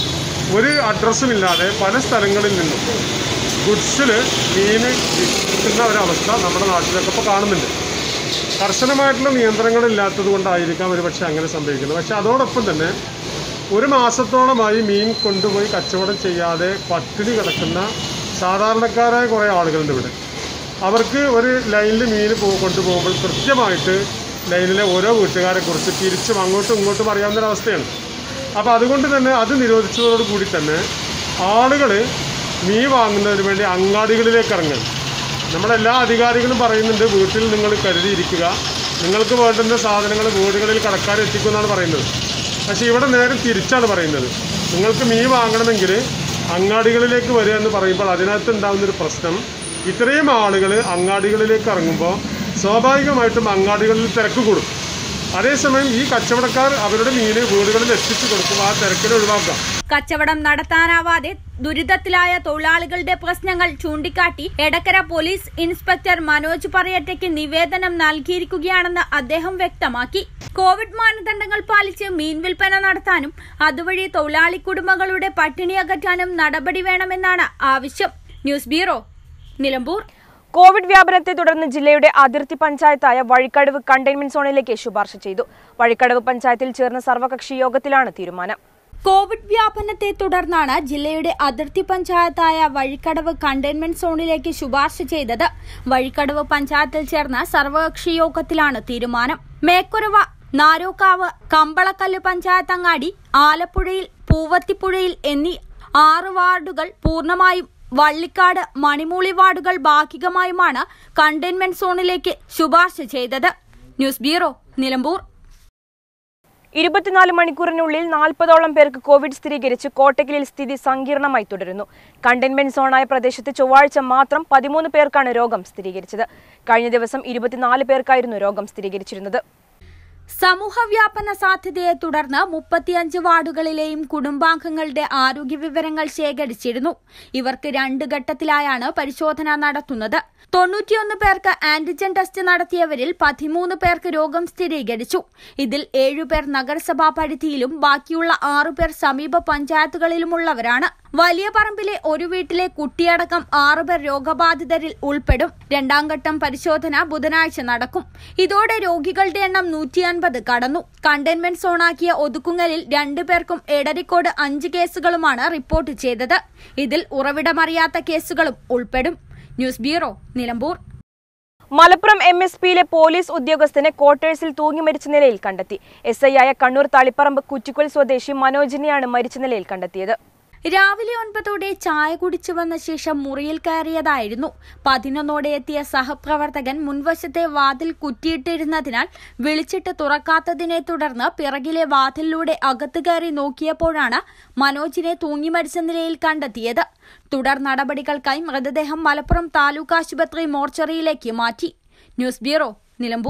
ഒരു അഡ്രസ്സും ഇല്ലാതെ പല സ്ഥലങ്ങളിൽ നിന്നും ഗുഡ്സിൽ മീൻ വിൽക്കുന്ന ഒരവസ്ഥ നമ്മുടെ നാട്ടിലൊക്കെ ഇപ്പോൾ കാണുന്നുണ്ട് കർശനമായിട്ടുള്ള നിയന്ത്രണങ്ങളില്ലാത്തത് കൊണ്ടായിരിക്കാം ഒരുപക്ഷെ അങ്ങനെ സംഭവിക്കുന്നത് പക്ഷെ അതോടൊപ്പം തന്നെ ഒരു മാസത്തോളമായി മീൻ കൊണ്ടുപോയി കച്ചവടം ചെയ്യാതെ പട്ടിണി കിടക്കുന്ന സാധാരണക്കാരായ കുറേ ആളുകളുണ്ട് ഇവിടെ അവർക്ക് ഒരു ലൈനിൽ മീൻ പോ കൊണ്ടുപോകുമ്പോൾ കൃത്യമായിട്ട് ലൈനിലെ ഓരോ വീട്ടുകാരെ കുറിച്ച് തിരിച്ചും അങ്ങോട്ടും ഇങ്ങോട്ടും അറിയാവുന്നൊരവസ്ഥയാണ് അപ്പോൾ അതുകൊണ്ട് തന്നെ അത് നിരോധിച്ചതോടു കൂടി തന്നെ ആളുകൾ മീൻ വാങ്ങുന്നതിന് വേണ്ടി അങ്ങാടികളിലേക്ക് ഇറങ്ങുക നമ്മളെല്ലാ അധികാരികളും പറയുന്നുണ്ട് വീട്ടിൽ നിങ്ങൾ കരുതിയിരിക്കുക നിങ്ങൾക്ക് വേണ്ടുന്ന സാധനങ്ങൾ വീടുകളിൽ കടക്കാർ എത്തിക്കുമെന്നാണ് പറയുന്നത് പക്ഷേ ഇവിടെ നേരെ തിരിച്ചാണ് പറയുന്നത് നിങ്ങൾക്ക് മീൻ വാങ്ങണമെങ്കിൽ അങ്ങാടികളിലേക്ക് വരിക എന്ന് പറയുമ്പോൾ അതിനകത്ത് ഉണ്ടാകുന്നൊരു പ്രശ്നം ഇത്രയും ആളുകൾ അങ്ങാടികളിലേക്ക് ഇറങ്ങുമ്പോൾ സ്വാഭാവികമായിട്ടും അങ്ങാടികളിൽ തിരക്ക് കൂടും അതേസമയം ഈ കച്ചവടക്കാർ അവരുടെ മീന് വീടുകളിൽ എത്തിച്ചു കൊടുക്കും ആ തിരക്കിനെ ഒഴിവാക്കാം കച്ചവടം നടത്താനാവാതെ ദുരിതത്തിലായ തൊഴിലാളികളുടെ പ്രശ്നങ്ങൾ ചൂണ്ടിക്കാട്ടി എടക്കര പോലീസ് ഇൻസ്പെക്ടർ മനോജ് പറയറ്റയ്ക്ക് നിവേദനം നൽകിയിരിക്കുകയാണെന്ന് അദ്ദേഹം വ്യക്തമാക്കി കോവിഡ് മാനദണ്ഡങ്ങൾ പാലിച്ച് മീൻ വിൽപ്പന നടത്താനും അതുവഴി തൊഴിലാളി കുടുംബങ്ങളുടെ പട്ടിണി അകറ്റാനും നടപടി വേണമെന്നാണ് ആവശ്യം ന്യൂസ് ബ്യൂറോ നിലമ്പൂർ കോവിഡ് വ്യാപനത്തെ തുടർന്ന് ജില്ലയുടെ അതിർത്തി പഞ്ചായത്തായ വഴിക്കടവ് കണ്ടെയ്ൻമെന്റ് സോണിലേക്ക് ശുപാർശ ചെയ്തു വഴിക്കടവ് പഞ്ചായത്തിൽ ചേർന്ന സർവകക്ഷി യോഗത്തിലാണ് തീരുമാനം കോവിഡ് വ്യാപനത്തെ തുടർന്നാണ് ജില്ലയുടെ അതിർത്തി പഞ്ചായത്തായ വഴിക്കടവ് കണ്ടെയ്ൻമെന്റ് സോണിലേക്ക് ശുപാർശ ചെയ്തത് വഴിക്കടവ് പഞ്ചായത്തിൽ ചേർന്ന സർവകക്ഷി യോഗത്തിലാണ് തീരുമാനം മേക്കുറവ നാരോക്കാവ് കമ്പളക്കല്ല് പഞ്ചായത്ത് അങ്ങാടി ആലപ്പുഴയിൽ പൂവത്തിപ്പുഴയിൽ എന്നീ ആറ് വാർഡുകൾ പൂർണ്ണമായും വള്ളിക്കാട് മണിമൂളി വാർഡുകൾ ഭാഗികമായുമാണ് കണ്ടെയ്ൻമെന്റ് സോണിലേക്ക് ശുപാർശ ചെയ്തത് ന്യൂസ് ബ്യൂറോ നിലമ്പൂർ ഇരുപത്തിനാല് മണിക്കൂറിനുള്ളിൽ നാൽപ്പതോളം പേർക്ക് കോവിഡ് സ്ഥിരീകരിച്ച് കോട്ടക്കലിൽ സ്ഥിതി സങ്കീർണമായി തുടരുന്നു കണ്ടെയ്ൻമെന്റ് സോണായ പ്രദേശത്ത് ചൊവ്വാഴ്ച മാത്രം പതിമൂന്ന് പേർക്കാണ് രോഗം സ്ഥിരീകരിച്ചത് കഴിഞ്ഞ ദിവസം ഇരുപത്തിനാല് പേർക്കായിരുന്നു രോഗം സ്ഥിരീകരിച്ചിരുന്നത് സമൂഹവ്യാപന സാധ്യതയെ തുടർന്ന് മുപ്പത്തിയഞ്ച് വാർഡുകളിലെയും കുടുംബാംഗങ്ങളുടെ ആരോഗ്യ വിവരങ്ങൾ ശേഖരിച്ചിരുന്നു ഇവർക്ക് രണ്ട് ഘട്ടത്തിലായാണ് പരിശോധന നടത്തുന്നത് തൊണ്ണൂറ്റിയൊന്ന് പേർക്ക് ആന്റിജൻ ടെസ്റ്റ് നടത്തിയവരിൽ പതിമൂന്ന് പേർക്ക് രോഗം സ്ഥിരീകരിച്ചു ഇതിൽ ഏഴുപേർ നഗരസഭാ പരിധിയിലും ബാക്കിയുള്ള ആറുപേർ സമീപ പഞ്ചായത്തുകളിലുമുള്ളവരാണ് വലിയ പറമ്പിലെ ഒരു വീട്ടിലെ കുട്ടിയടക്കം ആറുപേർ രോഗബാധിതരിൽ ഉൾപ്പെടും രണ്ടാം ഘട്ടം പരിശോധന ബുധനാഴ്ച നടക്കും ഇതോടെ രോഗികളുടെ എണ്ണം നൂറ്റി അൻപത് കടന്നു കണ്ടെയ്ൻമെന്റ് സോണാക്കിയ ഒതുക്കുങ്ങലിൽ രണ്ടുപേർക്കും എടരിക്കോട് അഞ്ച് കേസുകളുമാണ് റിപ്പോർട്ട് ചെയ്തത് ഇതിൽ ഉറവിടമറിയാത്ത കേസുകളും ഉൾപ്പെടും news bureau Nilambur Malappuram M S പിയിലെ പോലീസ് ഉദ്യോഗസ്ഥനെ ക്വാർട്ടേഴ്സിൽ തൂങ്ങി മരിച്ച നിലയിൽ കണ്ടെത്തി എസ് ഐ ആയ കണ്ണൂർ തളിപ്പറമ്പ് കുറ്റിക്കുൽ സ്വദേശി മനോജിനെയാണ് മരിച്ച നിലയിൽ കണ്ടെത്തിയത് രാവിലെ ഒൻപതോടെ ചായ കുടിച്ചു വന്ന ശേഷം മുറിയിൽ കയറിയതായിരുന്നു പതിനൊന്നോടെ എത്തിയ സഹപ്രവർത്തകൻ മുൻവശത്തെ വാതിൽ കുറ്റിയിട്ടിരുന്നതിനാൽ വിളിച്ചിട്ട് തുറക്കാത്തതിനെ തുടർന്ന് പിറകിലെ വാതിലിലൂടെ അകത്ത് കയറി നോക്കിയപ്പോഴാണ് മനോജിനെ തൂങ്ങി മരിച്ച നിലയിൽ കണ്ടെത്തിയത് തുടർ നടപടികൾക്കായി മൃതദേഹം മലപ്പുറം താലൂക്ക് ആശുപത്രി മോർച്ചറിയിലേക്ക് മാറ്റി ന്യൂസ് ബ്യൂറോ നിലമ്പൂർ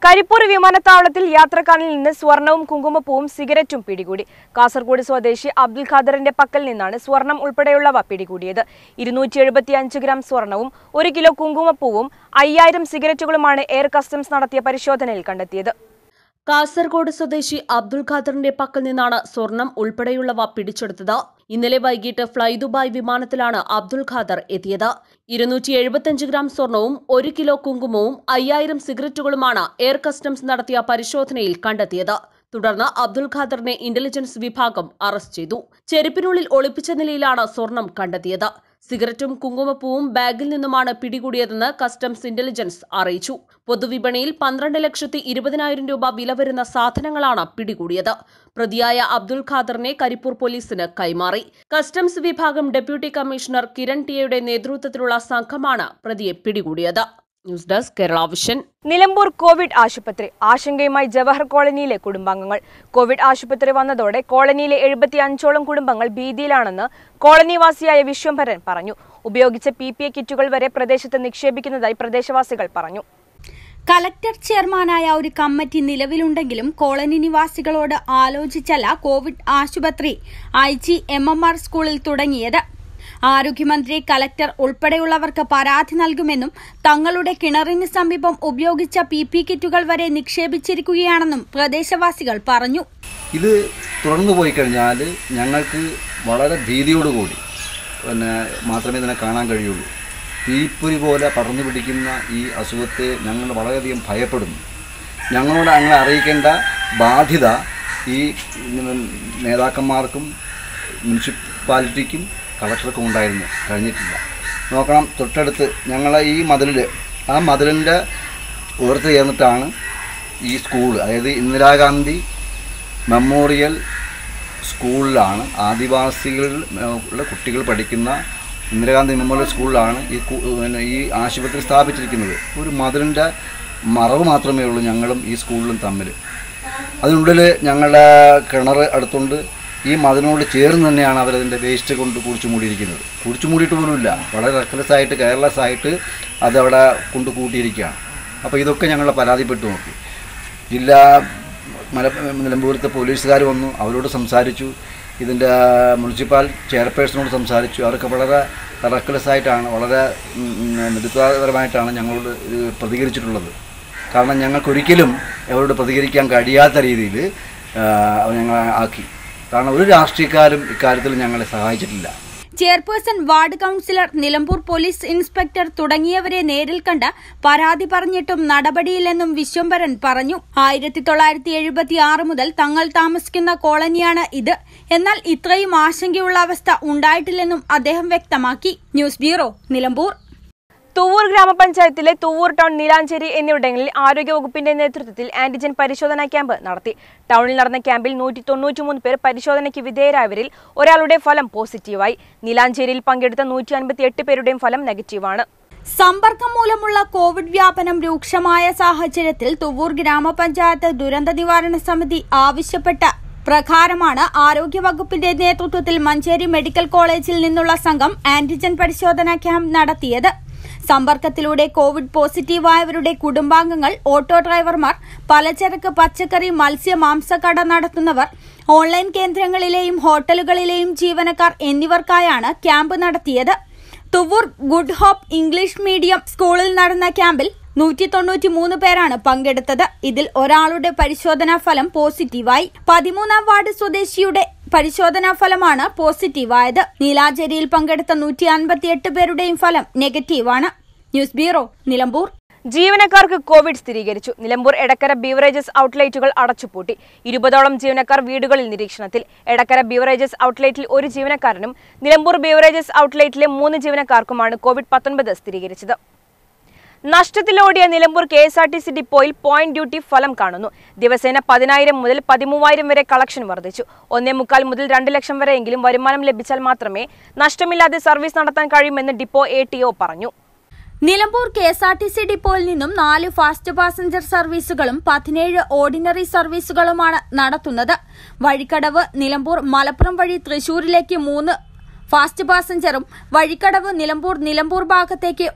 കരിപ്പൂർ വിമാനത്താവളത്തിൽ യാത്രക്കാരിൽ നിന്ന് സ്വർണവും കുങ്കുമപ്പൂവും സിഗരറ്റും പിടികൂടി കാസർഗോഡ് സ്വദേശി അബ്ദുൽ ഖാദറിന്റെ പക്കൽ നിന്നാണ് സ്വർണം ഉൾപ്പെടെയുള്ളവ പിടികൂടിയത് ഇരുന്നൂറ്റി എഴുപത്തിയഞ്ച് ഗ്രാം സ്വർണവും ഒരു കിലോ കുങ്കുമപ്പൂവും അയ്യായിരം സിഗരറ്റുകളുമാണ് എയർ കസ്റ്റംസ് നടത്തിയ പരിശോധനയിൽ കണ്ടെത്തിയത് കാസർഗോഡ് സ്വദേശി അബ്ദുൽ ഖാദറിന്റെ പക്കൽ നിന്നാണ് സ്വർണം ഉൾപ്പെടെയുള്ളവ പിടിച്ചെടുത്തത് ഇന്നലെ വൈകിട്ട് ഫ്ലൈ ദുബായ് വിമാനത്തിലാണ് അബ്ദുൽ ഖാദർ എത്തിയത് ഇരുന്നൂറ്റി എഴുപത്തിയഞ്ച് ഗ്രാം സ്വർണവും ഒരു കിലോ കുങ്കുമവും അയ്യായിരം സിഗരറ്റുകളുമാണ് എയർ കസ്റ്റംസ് നടത്തിയ പരിശോധനയിൽ കണ്ടെത്തിയത് തുടർന്ന് അബ്ദുൽ ഖാദറിനെ ഇന്റലിജൻസ് വിഭാഗം അറസ്റ്റ് ചെയ്തു ചെരുപ്പിനുള്ളിൽ ഒളിപ്പിച്ച നിലയിലാണ് സ്വർണം കണ്ടെത്തിയത് സിഗരറ്റും കുങ്കുമപ്പൂവും ബാഗിൽ നിന്നുമാണ് പിടികൂടിയതെന്ന് കസ്റ്റംസ് ഇന്റലിജൻസ് അറിയിച്ചു പൊതുവിപണിയിൽ പന്ത്രണ്ട് ലക്ഷത്തി ഇരുപതിനായിരം രൂപ വില വരുന്ന സാധനങ്ങളാണ് പിടികൂടിയത് പ്രതിയായ അബ്ദുൽ ഖാദറിനെ കരിപ്പൂർ പോലീസിന് കൈമാറി കസ്റ്റംസ് വിഭാഗം ഡെപ്യൂട്ടി കമ്മീഷണർ കിരൺ ടിയയുടെ നേതൃത്വത്തിലുള്ള സംഘമാണ് പ്രതിയെ പിടികൂടിയത് news desk Kerala vision Nilambur covid ആശുപത്രി ആശങ്കയുമായി ജവഹർ കോളനിയിലെ കുടുംബാംഗങ്ങൾ കോവിഡ് ആശുപത്രി വന്നതോടെ കോളനിയിലെ എഴുപത്തി അഞ്ചോളം കുടുംബങ്ങൾ ഭീതിയിലാണെന്ന് കോളനിവാസിയായ വിശ്വംഭരൻ പറഞ്ഞു ഉപയോഗിച്ച പി പി എ കിറ്റുകൾ വരെ പ്രദേശത്ത് നിക്ഷേപിക്കുന്നതായി പ്രദേശവാസികൾ പറഞ്ഞു കലക്ടർ ചെയർമാനായ ഒരു കമ്മിറ്റി നിലവിലുണ്ടെങ്കിലും കോളനി നിവാസികളോട് ആലോചിച്ചല്ല കോവിഡ് ആശുപത്രി I G M M R സ്കൂളിൽ തുടങ്ങിയത് ആരോഗ്യമന്ത്രി കലക്ടർ ഉൾപ്പെടെയുള്ളവർക്ക് പരാതി നൽകുമെന്നും തങ്ങളുടെ കിണറിന് സമീപം ഉപയോഗിച്ച പി പി കിറ്റുകൾ വരെ നിക്ഷേപിച്ചിരിക്കുകയാണെന്നും പ്രദേശവാസികൾ പറഞ്ഞു ഇത് തുടർന്നു പോയി കഴിഞ്ഞാൽ ഞങ്ങൾക്ക് വളരെ ഭീതിയോടുകൂടി പിന്നെ മാത്രമേ ഇതിനെ കാണാൻ കഴിയുള്ളൂ തീപ്പൊരി പോലെ പടർന്നു പിടിക്കുന്ന ഈ അസുഖത്തെ ഞങ്ങൾ വളരെയധികം ഭയപ്പെടുന്നു ഞങ്ങളോട് ഞങ്ങളെ അറിയിക്കേണ്ട ബാധ്യത ഈ നേതാക്കന്മാർക്കും മുനിസിപ്പാലിറ്റിക്കും കളക്ടർക്കും ഉണ്ടായിരുന്നു കഴിഞ്ഞിട്ടില്ല നോക്കണം തൊട്ടടുത്ത് ഞങ്ങളെ ഈ മതിലിൽ ആ മതിലിൻ്റെ ഉയർത്ത് ചേർന്നിട്ടാണ് ഈ സ്കൂൾ അതായത് ഇന്ദിരാഗാന്ധി മെമ്മോറിയൽ സ്കൂളിലാണ് ആദിവാസികൾ ഉള്ള കുട്ടികൾ പഠിക്കുന്ന ഇന്ദിരാഗാന്ധി മെമ്മോറിയൽ സ്കൂളിലാണ് ഈ കു- പിന്നെ ഈ ആശുപത്രി സ്ഥാപിച്ചിരിക്കുന്നത് ഒരു മതിലിൻ്റെ മറവ് മാത്രമേ ഉള്ളൂ ഞങ്ങളും ഈ സ്കൂളിലും തമ്മിൽ അതിനുള്ളിൽ ഞങ്ങളുടെ കിണർ അടുത്തുണ്ട് ഈ മതിലിനോട് ചേർന്ന് തന്നെയാണ് അവരതിൻ്റെ വേസ്റ്റ് കൊണ്ട് കുടിച്ചു മൂടിയിരിക്കുന്നത് കുടിച്ചു മൂടിയിട്ട് പോലുമില്ല വളരെ റെക്ലെസ് ആയിട്ട് കെയർലെസ് ആയിട്ട് അതവിടെ കൊണ്ട് കൂട്ടിയിരിക്കുകയാണ് അപ്പോൾ ഇതൊക്കെ ഞങ്ങൾ പരാതിപ്പെട്ടു നോക്കി ജില്ലാ മല നിലമ്പൂരത്തെ പോലീസുകാർ വന്നു അവരോട് സംസാരിച്ചു ഇതിൻ്റെ മുനിസിപ്പൽ ചെയർപേഴ്സണോട് സംസാരിച്ചു അവരൊക്കെ വളരെ റെക്ലെസ് ആയിട്ടാണ് വളരെ ഉം, ഉം, നിരുത്തരപരമായിട്ടാണ് ഞങ്ങളോട് ഇത് പ്രതികരിച്ചിട്ടുള്ളത് കാരണം ഞങ്ങൾക്കൊരിക്കലും അവരോട് പ്രതികരിക്കാൻ കഴിയാത്ത രീതിയിൽ ഞങ്ങൾ ആക്കി കാരണം ഒരു രാഷ്ട്രീയക്കാരും ഇക്കാര്യത്തിൽ ഞങ്ങളെ സഹായിച്ചിട്ടില്ല chairperson ward councillor Nilambur police inspector തുടങ്ങിയവരെ നേരിൽ കണ്ട് പരാതി പറഞ്ഞിട്ടും നടപടിയില്ലെന്നും വിശ്വംഭരൻ പറഞ്ഞു ആയിരത്തി തൊള്ളായിരത്തി എഴുപത്തി ആറ് മുതൽ തങ്ങൾ താമസിക്കുന്ന കോളനിയാണ് ഇത് എന്നാൽ ഇത്രയും ആശങ്കയുള്ള അവസ്ഥ ഉണ്ടായിട്ടില്ലെന്നും അദ്ദേഹം വ്യക്തമാക്കി ന്യൂസ് ബ്യൂറോ നിലമ്പൂർ തുവൂർ ഗ്രാമപഞ്ചായത്തിലെ തുവൂർ ടൗൺ നീലാഞ്ചേരി എന്നിവിടങ്ങളിൽ ആരോഗ്യവകുപ്പിന്റെ നേതൃത്വത്തിൽ ആന്റിജൻ പരിശോധനാ ക്യാമ്പ് നടത്തി ടൗണിൽ നടന്ന ക്യാമ്പിൽ നൂറ്റി തൊണ്ണൂറ്റിമൂന്ന് പേർ പരിശോധനയ്ക്ക് വിധേയരായവരിൽ ഒരാളുടെ ഫലം പോസിറ്റീവായി നീലാഞ്ചേരിയിൽ പങ്കെടുത്ത നൂറ്റി അൻപത്തി എട്ട് പേരുടെയും ഫലം നെഗറ്റീവാണ് സമ്പർക്കം മൂലമുള്ള കോവിഡ് വ്യാപനം രൂക്ഷമായ സാഹചര്യത്തിൽ തുവൂർ ഗ്രാമപഞ്ചായത്ത് ദുരന്ത നിവാരണ സമിതി ആവശ്യപ്പെട്ട പ്രകാരമാണ് ആരോഗ്യവകുപ്പിന്റെ നേതൃത്വത്തിൽ മഞ്ചേരി മെഡിക്കൽ കോളേജിൽ നിന്നുള്ള സംഘം ആന്റിജൻ പരിശോധനാ ക്യാമ്പ് നടത്തിയത് സമ്പർക്കത്തിലൂടെ കോവിഡ് പോസിറ്റീവായവരുടെ കുടുംബാംഗങ്ങൾ ഓട്ടോ ഡ്രൈവർമാർ പലചരക്ക് പച്ചക്കറി മത്സ്യ മാംസക്കട നടത്തുന്നവർ ഓൺലൈൻ കേന്ദ്രങ്ങളിലെയും ഹോട്ടലുകളിലെയും ജീവനക്കാർ എന്നിവർക്കായാണ് ക്യാമ്പ് നടത്തിയത് Thuvvur good hope English medium സ്കൂളിൽ നടന്ന ക്യാമ്പിൽ നൂറ്റി തൊണ്ണൂറ്റി മൂന്ന് പേരാണ് പങ്കെടുത്തത് ഇതിൽ ഒരാളുടെ പരിശോധനാ ഫലം പോസിറ്റീവായി പതിമൂന്നാം വാർഡ് സ്വദേശിയുടെ പരിശോധനാ ഫലമാണ് പോസിറ്റീവായത് നീലാഞ്ചേരിയിൽ പങ്കെടുത്ത നൂറ്റി അൻപത്തിയെട്ട് പേരുടെയും ഫലം നെഗറ്റീവാണ് ന്യൂസ് ബ്യൂറോ നിലമ്പൂർ ജീവനക്കാർക്ക് കോവിഡ് സ്ഥിരീകരിച്ചു നിലമ്പൂർ എടക്കര ബീവറേജസ് ഔട്ട്ലെറ്റുകൾ അടച്ചുപൂട്ടി ഇരുപതോളം ജീവനക്കാർ വീടുകളിൽ നിരീക്ഷണത്തിൽ എടക്കര ബീവറേജസ് ഔട്ട്ലെറ്റിൽ ഒരു ജീവനക്കാരനും നിലമ്പൂർ ബീവറേജസ് ഔട്ട്ലെറ്റിലെ മൂന്ന് ജീവനക്കാർക്കുമാണ് കോവിഡ് പത്തൊൻപത് സ്ഥിരീകരിച്ചത് നഷ്ടത്തിലോടിയ Nilambur K S R T C ഡിപ്പോയിൽ പോയിന്റ് ഡ്യൂട്ടി ഫലം കാണുന്നു ദിവസേന പതിനായിരം മുതൽ പതിമൂവായിരം വരെ കളക്ഷൻ വർദ്ധിച്ചു ഒന്നേ മുക്കാൽ മുതൽ രണ്ട് ലക്ഷം വരെയെങ്കിലും വരുമാനം ലഭിച്ചാൽ മാത്രമേ നഷ്ടമില്ലാതെ സർവീസ് നടത്താൻ കഴിയുമെന്ന് ഡിപ്പോ എ ടി ഒ പറഞ്ഞു Nilambur K S R T C ഡിപ്പോയിൽ നിന്നും നാല് ഫാസ്റ്റ് പാസഞ്ചർ സർവീസുകളും പതിനേഴ് ഓർഡിനറി സർവീസുകളുമാണ് നടത്തുന്നത് വഴിക്കടവ് നിലമ്പൂർ മലപ്പുറം വഴി തൃശൂരിലേക്ക് മൂന്ന് ഫാസ്റ്റ് പാസഞ്ചറും വഴിക്കടവ് നിലമ്പൂർ നിലമ്പൂർ ഭാഗത്തേക്ക് ഒരു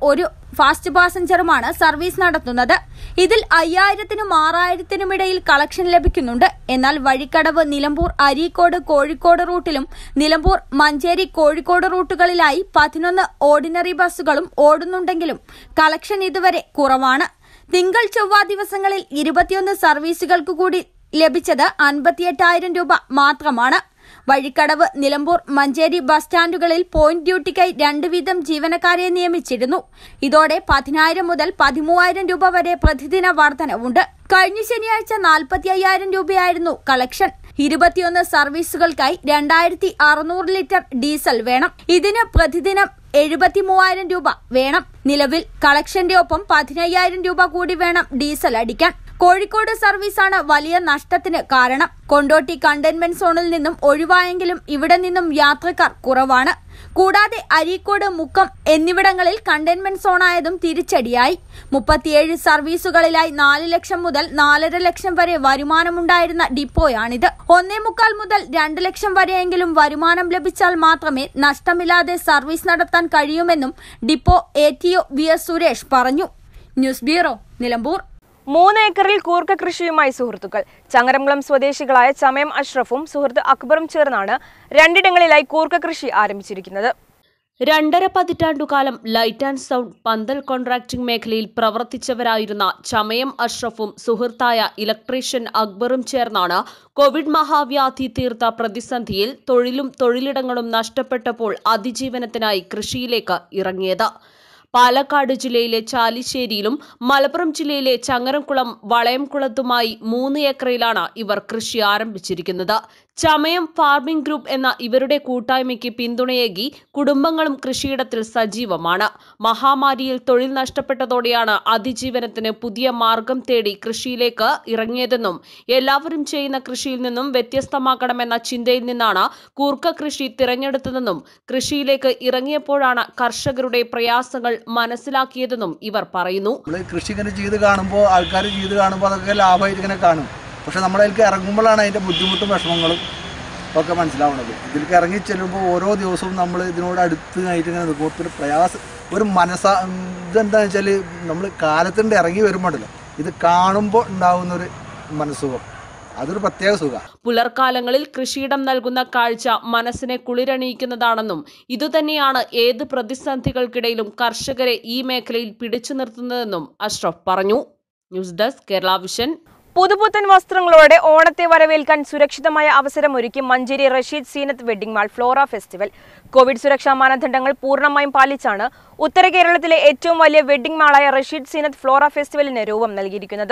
ഫാസ്റ്റ് പാസഞ്ചറുമാണ് സർവീസ് നടത്തുന്നത് ഇതിൽ അയ്യായിരത്തിനും ആറായിരത്തിനും ഇടയിൽ കളക്ഷൻ ലഭിക്കുന്നുണ്ട് എന്നാൽ വഴിക്കടവ് നിലമ്പൂർ അരീക്കോട് കോഴിക്കോട് റൂട്ടിലും നിലമ്പൂർ മഞ്ചേരി കോഴിക്കോട് റൂട്ടുകളിലായി പതിനൊന്ന് ഓർഡിനറി ബസ്സുകളും ഓടുന്നുണ്ടെങ്കിലും കളക്ഷൻ ഇതുവരെ കുറവാണ് തിങ്കൾ ചൊവ്വ ദിവസങ്ങളിൽ ഇരുപത്തിയൊന്ന് സർവീസുകൾക്ക് കൂടി ലഭിച്ചത് അൻപത്തിയെട്ടായിരം രൂപ മാത്രമാണ് വഴിക്കടവ് നിലമ്പൂർ മഞ്ചേരി ബസ് സ്റ്റാൻഡുകളിൽ പോയിന്റ് ഡ്യൂട്ടിക്കായി രണ്ട് വീതം ജീവനക്കാരെ നിയമിച്ചിരുന്നു ഇതോടെ പതിനായിരം മുതൽ പതിമൂവായിരം രൂപ വരെ പ്രതിദിന വർധനവുണ്ട് കഴിഞ്ഞ ശനിയാഴ്ച നാൽപ്പത്തി അയ്യായിരം രൂപയായിരുന്നു കളക്ഷൻ ഇരുപത്തിയൊന്ന് സർവീസുകൾക്കായി രണ്ടായിരത്തി അറുന്നൂറ് ലിറ്റർ ഡീസൽ വേണം ഇതിന് പ്രതിദിനം എഴുപത്തി മൂവായിരം രൂപ വേണം നിലവിൽ കളക്ഷന്റെ ഒപ്പം പതിനയ്യായിരം രൂപ കൂടി വേണം ഡീസൽ അടിക്കാൻ കോഴിക്കോട് സർവീസാണ് വലിയ നഷ്ടത്തിന് കാരണം കൊണ്ടോട്ടി കണ്ടെയ്ൻമെന്റ് സോണിൽ നിന്നും ഒഴിവായെങ്കിലും ഇവിടെ നിന്നും യാത്രക്കാർ കുറവാണ് കൂടാതെ അരീക്കോട് മുക്കം എന്നിവിടങ്ങളിൽ കണ്ടെയ്ൻമെന്റ് സോണായതും തിരിച്ചടിയായി മുപ്പത്തിയേഴ് സർവീസുകളിലായി നാല് ലക്ഷം മുതൽ നാലര ലക്ഷം വരെ വരുമാനമുണ്ടായിരുന്ന ഡിപ്പോയാണിത് ഒന്നേ മുക്കാൽ മുതൽ രണ്ട് ലക്ഷം വരെയെങ്കിലും വരുമാനം ലഭിച്ചാൽ മാത്രമേ നഷ്ടമില്ലാതെ സർവീസ് നടത്താൻ കഴിയുമെന്നും depot A T O V S Suresh പറഞ്ഞു ന്യൂസ് ബ്യൂറോ നിലമ്പൂർ മൂന്ന് ഏക്കറിൽ കൂർക്ക കൃഷിയുമായി സുഹൃത്തുക്കൾ ചങ്ങരംകുളം സ്വദേശികളായ ചമയം അഷ്റഫും സുഹൃത്ത് അക്ബറും ചേർന്നാണ് രണ്ടിടങ്ങളിലായി കൂർക്ക കൃഷി ആരംഭിച്ചിരിക്കുന്നത് രണ്ടര പതിറ്റാണ്ടുകാലം ലൈറ്റ് ആൻഡ് സൗണ്ട് പന്തൽ കോൺട്രാക്ടിംഗ് മേഖലയിൽ പ്രവർത്തിച്ചവരായിരുന്ന ചമയം അഷ്റഫും സുഹൃത്തായ ഇലക്ട്രീഷ്യൻ അക്ബറും ചേർന്നാണ് കോവിഡ് മഹാവ്യാധി തീർത്ത പ്രതിസന്ധിയിൽ തൊഴിലും തൊഴിലിടങ്ങളും നഷ്ടപ്പെട്ടപ്പോൾ അതിജീവനത്തിനായി കൃഷിയിലേക്ക് ഇറങ്ങിയത് പാലക്കാട് ജില്ലയിലെ ചാലിശ്ശേരിയിലും മലപ്പുറം ജില്ലയിലെ ചങ്ങരംകുളം വളയംകുളത്തുമായി മൂന്ന് ഏക്കറിലാണ് ഇവർ കൃഷി ആരംഭിച്ചിരിക്കുന്നത് ചമയം ഫാർമിംഗ് ഗ്രൂപ്പ് എന്ന ഇവരുടെ കൂട്ടായ്മയ്ക്ക് പിന്തുണയേകി കുടുംബങ്ങളും കൃഷിയിടത്തിൽ സജീവമാണ് മഹാമാരിയിൽ തൊഴിൽ നഷ്ടപ്പെട്ടതോടെയാണ് അതിജീവനത്തിന് പുതിയ മാർഗം തേടി കൃഷിയിലേക്ക് ഇറങ്ങിയതെന്നും എല്ലാവരും ചെയ്യുന്ന കൃഷിയിൽ നിന്നും വ്യത്യസ്തമാക്കണമെന്ന ചിന്തയിൽ നിന്നാണ് കൂർക്ക കൃഷി തിരഞ്ഞെടുത്തതെന്നും കൃഷിയിലേക്ക് ഇറങ്ങിയപ്പോഴാണ് കർഷകരുടെ പ്രയാസങ്ങൾ മനസ്സിലാക്കിയതെന്നും ഇവർ പറയുന്നു നമ്മൾ കൃഷി ഇങ്ങനെ ചെയ്ത് കാണുമ്പോൾ ആൾക്കാർ ചെയ്ത് കാണുമ്പോൾ അതൊക്കെ ലാഭമായിട്ട് ഇങ്ങനെ കാണും പക്ഷെ നമ്മളതിലേക്ക് ഇറങ്ങുമ്പോഴാണ് അതിൻ്റെ ബുദ്ധിമുട്ടും വിഷമങ്ങളും ഒക്കെ മനസ്സിലാവുന്നത് ഇതിലേക്ക് ഇറങ്ങി ചെല്ലുമ്പോൾ ഓരോ ദിവസവും നമ്മൾ ഇതിനോട് അടുത്ത് ആയിട്ട് ഇങ്ങനെ നിൽക്കുമ്പോൾ ഒരു പ്രയാസം ഒരു മനസ്സാ ഇതെന്താണെന്ന് വെച്ചാൽ നമ്മൾ കാലത്തിൻ്റെ ഇറങ്ങി വരുമ്പോഴല്ലോ ഇത് കാണുമ്പോൾ ഉണ്ടാകുന്ന ഒരു മനസ്സുഖം അതൊരു പ്രത്യേക സുഖമാണ് പുലർക്കാലങ്ങളിൽ കൃഷിയിടം നൽകുന്ന കാഴ്ച മനസ്സിനെ കുളിരണിയിക്കുന്നതാണെന്നും ഇതുതന്നെയാണ് ഏത് പ്രതിസന്ധികൾക്കിടയിലും കർഷകരെ ഈ മേഖലയിൽ പിടിച്ചു നിർത്തുന്നതെന്നും അഷ്റഫ് പറഞ്ഞു ന്യൂസ് ഡെസ്ക് കേരള വിഷൻ പുതുപുത്തൻ വസ്ത്രങ്ങളോടെ ഓണത്തെ വരവേൽക്കാൻ സുരക്ഷിതമായ അവസരമൊരുക്കി Manjeri Rasheed Zeenath wedding mall Flora festival covid സുരക്ഷാ മാനദണ്ഡങ്ങൾ പൂർണ്ണമായും പാലിച്ചാണ് ഉത്തര കേരളത്തിലെ ഏറ്റവും വലിയ വെഡിംഗ് മാളായ റഷീദ് സീനത്ത് ഫ്ലോറ ഫെസ്റ്റിവലിന് രൂപം നൽകിയിരിക്കുന്നത്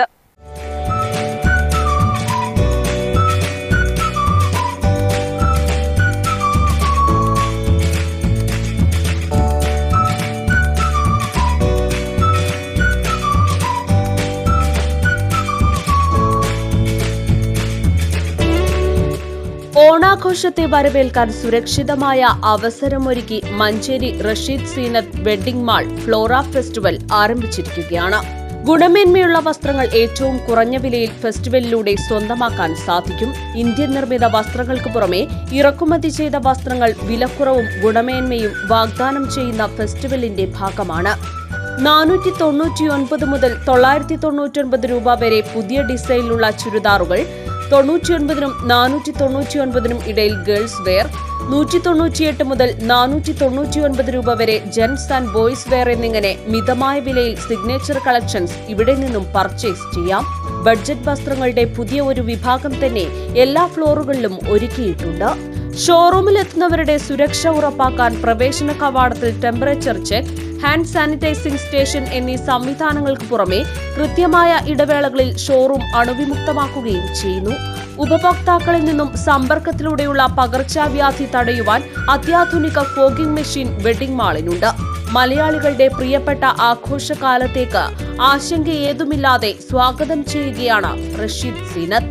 ഓണാഘോഷത്തെ വരവേൽക്കാൻ സുരക്ഷിതമായ അവസരമൊരുക്കി Manjeri Rasheed Zeenath wedding mall Flora festival ആരംഭിച്ചിരിക്കുകയാണ് ഗുണമേന്മയുള്ള വസ്ത്രങ്ങൾ ഏറ്റവും കുറഞ്ഞ വിലയിൽ ഫെസ്റ്റിവലിലൂടെ സ്വന്തമാക്കാൻ സാധിക്കും ഇന്ത്യൻ നിർമ്മിത വസ്ത്രങ്ങൾക്ക് പുറമെ ഇറക്കുമതി ചെയ്ത വസ്ത്രങ്ങൾ വിലക്കുറവും ഗുണമേന്മയും വാഗ്ദാനം ചെയ്യുന്ന ഫെസ്റ്റിവലിന്റെ ഭാഗമാണ് നാനൂറ്റി തൊണ്ണൂറ്റിയൊൻപത് മുതൽ തൊള്ളായിരത്തി തൊണ്ണൂറ്റൊൻപത് രൂപ വരെ പുതിയ ഡിസൈനിലുള്ള ചുരിദാറുകൾ തൊണ്ണൂറ്റിയൊൻപതിനും നാനൂറ്റി തൊണ്ണൂറ്റിയൊൻപതിനും ഇടയിൽ ഗേൾസ് വെയർ നൂറ്റി തൊണ്ണൂറ്റിയെട്ട് മുതൽ നാനൂറ്റി തൊണ്ണൂറ്റിയൊൻപത് രൂപ വരെ ജെന്റ്സ് ആൻഡ് ബോയ്സ് വെയർ എന്നിങ്ങനെ മിതമായ വിലയിൽ സിഗ്നേച്ചർ കളക്ഷൻസ് ഇവിടെ നിന്നും പർച്ചേസ് ചെയ്യാം ബഡ്ജറ്റ് വസ്ത്രങ്ങളുടെ പുതിയ ഒരു വിഭാഗം തന്നെ എല്ലാ ഫ്ലോറുകളിലും ഒരുക്കിയിട്ടുണ്ട് ഷോറൂമിലെത്തുന്നവരുടെ സുരക്ഷ ഉറപ്പാക്കാൻ പ്രവേശന കവാടത്തിൽ temperature check hand sanitising station എന്നീ സംവിധാനങ്ങൾക്ക് പുറമെ കൃത്യമായ ഇടവേളകളിൽ ഷോറൂം അണുവിമുക്തമാക്കുകയും ചെയ്യുന്നു ഉപഭോക്താക്കളിൽ നിന്നും സമ്പർക്കത്തിലൂടെയുള്ള പകർച്ചവ്യാധി തടയുവാൻ അത്യാധുനിക ഫോഗിംഗ് മെഷീൻ വെഡിംഗ് മാളിനുണ്ട് മലയാളികളുടെ പ്രിയപ്പെട്ട ആഘോഷകാലത്തേക്ക് ആശങ്കയേതുമില്ലാതെ സ്വാഗതം ചെയ്യുകയാണ് Rasheed Zeenath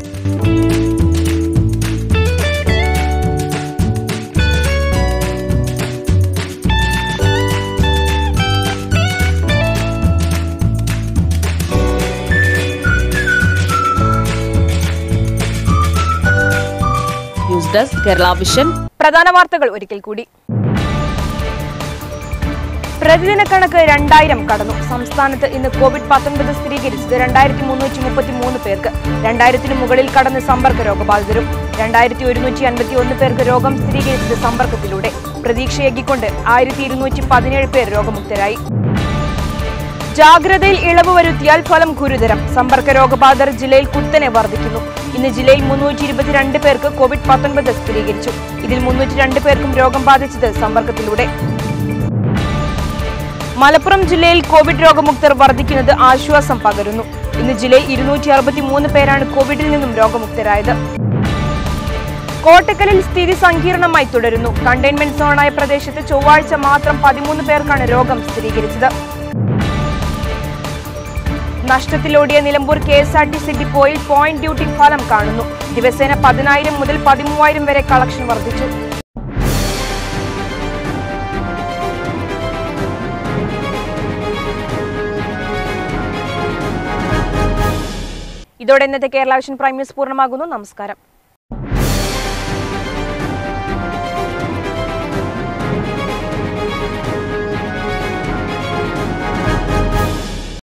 news desk Kerala vision പ്രധാന വാർത്തകൾ ഒരിക്കൽ കൂടി പ്രതിദിന കണക്ക് രണ്ടായിരം കടന്നു സംസ്ഥാനത്ത് ഇന്ന് കോവിഡ് പത്തൊൻപത് സ്ഥിരീകരിച്ചത് രണ്ടായിരത്തി മുന്നൂറ്റി മുപ്പത്തി മൂന്ന് പേർക്ക് രണ്ടായിരത്തിന് മുകളിൽ കടന്ന് സമ്പർക്ക രോഗബാധിതരും രണ്ടായിരത്തി ഒരുന്നൂറ്റി അൻപത്തി ഒന്ന് പേർക്ക് രോഗം സ്ഥിരീകരിച്ചത് സമ്പർക്കത്തിലൂടെ പ്രതീക്ഷയേകിക്കൊണ്ട് ആയിരത്തി ഇരുന്നൂറ്റി പതിനേഴ് പേർ രോഗമുക്തരായി ജാഗ്രതയിൽ ഇളവ് വരുത്തിയാൽ ഫലം ഗുരുതരം സമ്പർക്ക രോഗബാധിതർ ജില്ലയിൽ കുത്തനെ വർദ്ധിക്കുന്നു ഇന്ന് ജില്ലയിൽ മുന്നൂറ്റി ഇരുപത്തിരണ്ട് പേർക്ക് കോവിഡ് പത്തൊൻപത് സ്ഥിരീകരിച്ചു ഇതിൽ മുന്നൂറ്റി രണ്ട് പേർക്കും രോഗം ബാധിച്ചത് സമ്പർക്കത്തിലൂടെ മലപ്പുറം ജില്ലയിൽ കോവിഡ് രോഗമുക്തർ വർദ്ധിക്കുന്നത് ആശ്വാസം പകരുന്നു ഇന്ന് ജില്ലയിൽ ഇരുന്നൂറ്റി അറുപത്തി മൂന്ന് പേരാണ് കോവിഡിൽ നിന്നും രോഗമുക്തരായത് കോട്ടക്കലിൽ സ്ഥിതി സങ്കീർണമായി തുടരുന്നു കണ്ടെയ്ൻമെന്റ് സോണായ പ്രദേശത്ത് ചൊവ്വാഴ്ച മാത്രം പതിമൂന്ന് പേർക്കാണ് രോഗം സ്ഥിരീകരിച്ചത് നഷ്ടത്തിലോടിയ Nilambur K S R T C ഡിപ്പോയിൽ പോയിന്റ് ഡ്യൂട്ടി ഫലം കാണുന്നു ദിവസേന പതിനായിരം മുതൽ പതിമൂവായിരം വരെ കളക്ഷൻ വർദ്ധിച്ചു ഇതോടെ ഇന്നത്തെ കേരള വിഷൻ പ്രൈം ന്യൂസ് പൂർണ്ണമാകുന്നു നമസ്കാരം